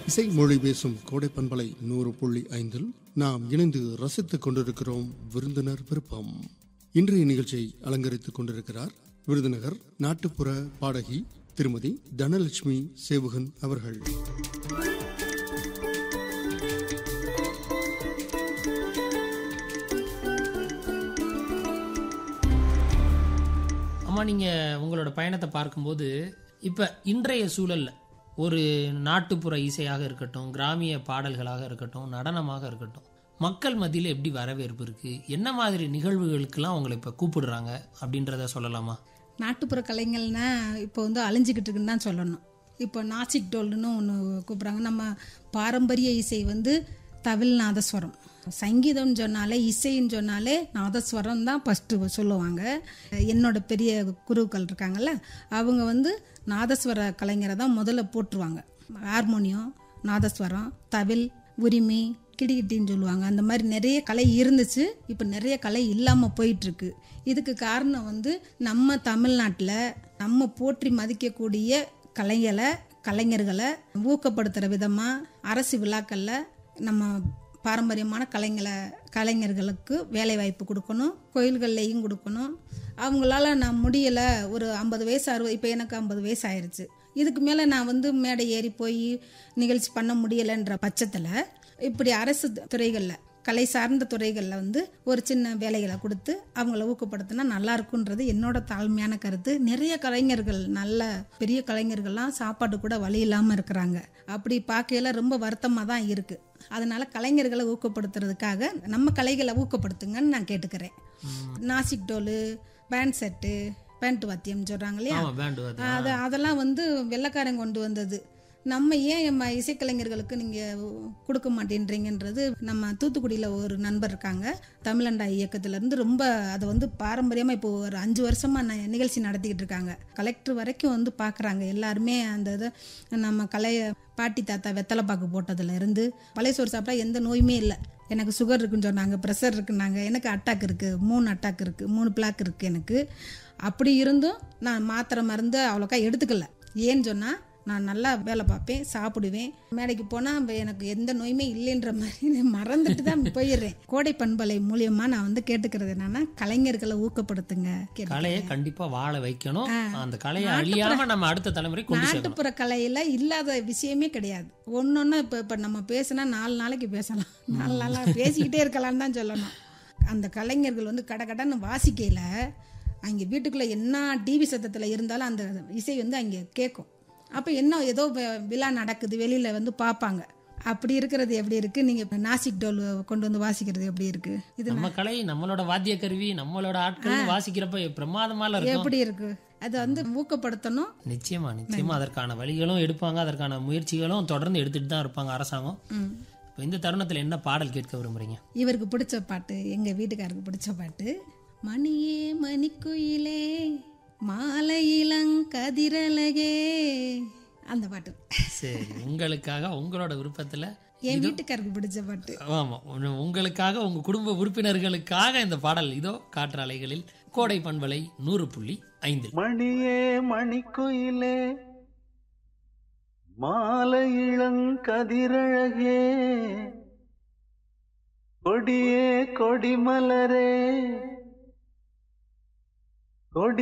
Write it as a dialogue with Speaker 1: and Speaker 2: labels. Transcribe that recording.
Speaker 1: இசை மொழி பேசும் கோடை பண்பலை நூறு புள்ளி ஐந்தில் நாம் இணைந்து ரசித்துக் கொண்டிருக்கிறோம் விருந்தினர் விருப்பம் இன்றைய நிகழ்ச்சியை அலங்கரித்துக் கொண்டிருக்கிறார் விருதுநகர் நாட்டுப்புற பாடகி திருமதி தனலட்சுமி சேவுகன் அவர்கள்
Speaker 2: அம்மா நீங்கள் உங்களோட பயணத்தை பார்க்கும்போது இப்போ இன்றைய சூழல்ல ஒரு நாட்டுப்புற இசையாக இருக்கட்டும் கிராமிய பாடல்களாக இருக்கட்டும் நடனமாக இருக்கட்டும் மக்கள் மத்தியில் எப்படி வரவேற்பு இருக்குது என்ன மாதிரி நிகழ்வுகளுக்கெல்லாம் உங்களை இப்போ கூப்பிடுறாங்க அப்படின்றத சொல்லலாமா
Speaker 3: நாட்டுப்புற கலைஞர்னா இப்போ வந்து அழிஞ்சிக்கிட்டு இருக்குன்னு தான் சொல்லணும் இப்போ நாசிக் டோல்னு ஒன்று கூப்பிட்றாங்க நம்ம பாரம்பரிய இசை வந்து தவில் நாதஸ்வரம் சங்கீதம்னு சொன்னாலே இசைன்னு சொன்னாலே நாதஸ்வரம் தான் ஃபஸ்ட்டு சொல்லுவாங்க என்னோட பெரிய குருக்கள் இருக்காங்கல்ல அவங்க வந்து நாதஸ்வர கலைஞரை தான் முதல்ல போட்டுருவாங்க ஹார்மோனியம் நாதஸ்வரம் தவில் உரிமை கிடிகிட்டின்னு சொல்லுவாங்க அந்த மாதிரி நிறைய கலை இருந்துச்சு இப்போ நிறைய கலை இல்லாமல் போயிட்டுருக்கு இதுக்கு காரணம் வந்து நம்ம தமிழ்நாட்டில் நம்ம போற்றி மதிக்கக்கூடிய கலைகளை கலைஞர்களை ஊக்கப்படுத்துகிற விதமாக அரசு விழாக்களில் நம்ம பாரம்பரியமான கலைஞரை கலைஞர்களுக்கு வேலை வாய்ப்பு கொடுக்கணும் கோயில்கள்லையும் கொடுக்கணும் அவங்களால நான் முடியலை ஒரு ஐம்பது வயசு அறுபது இப்போ எனக்கு ஐம்பது வயசு ஆயிடுச்சு இதுக்கு மேலே நான் வந்து மேடை ஏறி போய் நிகழ்ச்சி பண்ண முடியலைன்ற பட்சத்தில் இப்படி அரசு துறைகளில் கலை சார்ந்த துறைகளில் வந்து ஒரு சின்ன வேலைகளை கொடுத்து அவங்கள ஊக்கப்படுத்தினா நல்லா இருக்குன்றது என்னோட தாழ்மையான கருத்து நிறைய கலைஞர்கள் நல்ல பெரிய கலைஞர்கள்லாம் சாப்பாடு கூட வழி இல்லாமல் இருக்கிறாங்க அப்படி பார்க்கையில ரொம்ப வருத்தமாக தான் இருக்குது அதனால கலைஞர்களை ஊக்கப்படுத்துறதுக்காக நம்ம கலைகளை ஊக்கப்படுத்துங்கன்னு நான் கேட்டுக்கிறேன் Nashik dhol band set band வாத்தியம் சொல்கிறாங்க இல்லையா
Speaker 2: ஆமாம் பேண்டு அது
Speaker 3: அது அதெல்லாம் வந்து வெள்ளைக்காரன் கொண்டு வந்தது நம்ம ஏன் நம்ம இசைக்கலைஞர்களுக்கு நீங்கள் கொடுக்க மாட்டேன்றீங்கன்றது நம்ம தூத்துக்குடியில் ஒரு நண்பர் இருக்காங்க தமிழண்டா இயக்கத்துலேருந்து ரொம்ப அதை வந்து பாரம்பரியமாக இப்போ ஒரு அஞ்சு வருஷமாக நான் நிகழ்ச்சி நடத்திக்கிட்டு இருக்காங்க கலெக்டர் வரைக்கும் வந்து பார்க்குறாங்க எல்லாருமே அந்த இதை நம்ம கலைய பாட்டி தாத்தா வெத்தலை பாக்கு போட்டதுல இருந்து பழைய சோறு சாப்பிட்டா எந்த நோயுமே இல்லை எனக்கு சுகர் இருக்குன்னு சொன்னாங்க ப்ரெஷர் இருக்குன்னாங்க எனக்கு அட்டாக் இருக்குது மூணு அட்டாக் இருக்குது மூணு பிளாக் இருக்குது எனக்கு அப்படி இருந்தும் நான் மாத்திரை மருந்து அவ்வளோக்கா எடுத்துக்கல ஏன்னு சொன்னால் நான் நல்லா வேலை பார்ப்பேன் சாப்பிடுவேன் மேடைக்கு போனால் எனக்கு எந்த நோயுமே இல்லைன்ற மாதிரி நான் மறந்துட்டு தான் போயிடுறேன் கோடை பண்பலை மூலியமா நான் வந்து கேட்டுக்கிறது என்னன்னா கலைஞர்களை ஊக்கப்படுத்துங்க கேட்டு
Speaker 2: கலையை கண்டிப்பாக வாழ வைக்கணும் அந்த கலையை அழியாம நம்ம அடுத்த தலைமுறை கொண்டு சேர்க்கணும்
Speaker 3: நாட்டுப்புற கலையில இல்லாத விஷயமே கிடையாது ஒன்னொன்னு இப்போ இப்போ நம்ம பேசினா நாலு நாளைக்கு பேசலாம் நாலு நாளாக பேசிக்கிட்டே இருக்கலாம்னு தான் சொல்லணும் அந்த கலைஞர்கள் வந்து கட கடன்னு வாசிக்கையில் அங்கே வீட்டுக்குள்ளே என்ன டிவி சத்தத்தில் இருந்தாலும் அந்த இசை வந்து அங்கே கேட்கும் அப்போ என்ன ஏதோ வி- விழா நடக்குது வெளியில் வந்து பார்ப்பாங்க அப்படி இருக்கிறது எப்படி இருக்குது நீங்கள் நாசிக் டோல் கொண்டு வந்து வாசிக்கிறது எப்படி இருக்குது இது
Speaker 2: நம்ம கலை நம்மளோட வாத்திய கருவி நம்மளோட ஆட்கள் வாசிக்கிறப்ப பிரமாதமால இருக்கும்
Speaker 3: எப்படி இருக்குது அதை வந்து ஊக்கப்படுத்தணும்
Speaker 2: நிச்சயமா நிச்சயமா அதற்கான வழிகளும் எடுப்பாங்க அதற்கான முயற்சிகளும் தொடர்ந்து எடுத்துட்டு தான் இருப்பாங்க அரசாங்கம்
Speaker 3: ம்
Speaker 2: இப்போ இந்த தருணத்துல என்ன பாடல் கேட்க விரும்புறீங்க
Speaker 3: இவருக்கு பிடிச்ச பாட்டு எங்க வீட்டுக்காருக்கு பிடிச்ச பாட்டு மணியே மணிக்குயிலே மாலை இளங்கதிரழகே அந்த பாட்டு
Speaker 2: சரி உங்களுக்காக உங்களோட விருப்பத்துல
Speaker 3: என் வீட்டுக்காருக்கு பிடிச்ச பாட்டு
Speaker 2: ஆமா உங்க- உங்களுக்காக உங்க குடும்ப உறுப்பினர்களுக்காக இந்த பாடல் இதோ காற்றாலைகளில் கோடை பண்பலை நூறு புள்ளி ஐந்து
Speaker 4: மணியே மணிக்குயிலே மாலை இளங்கதிரழகே கொடியே கொடிமலரே கொடி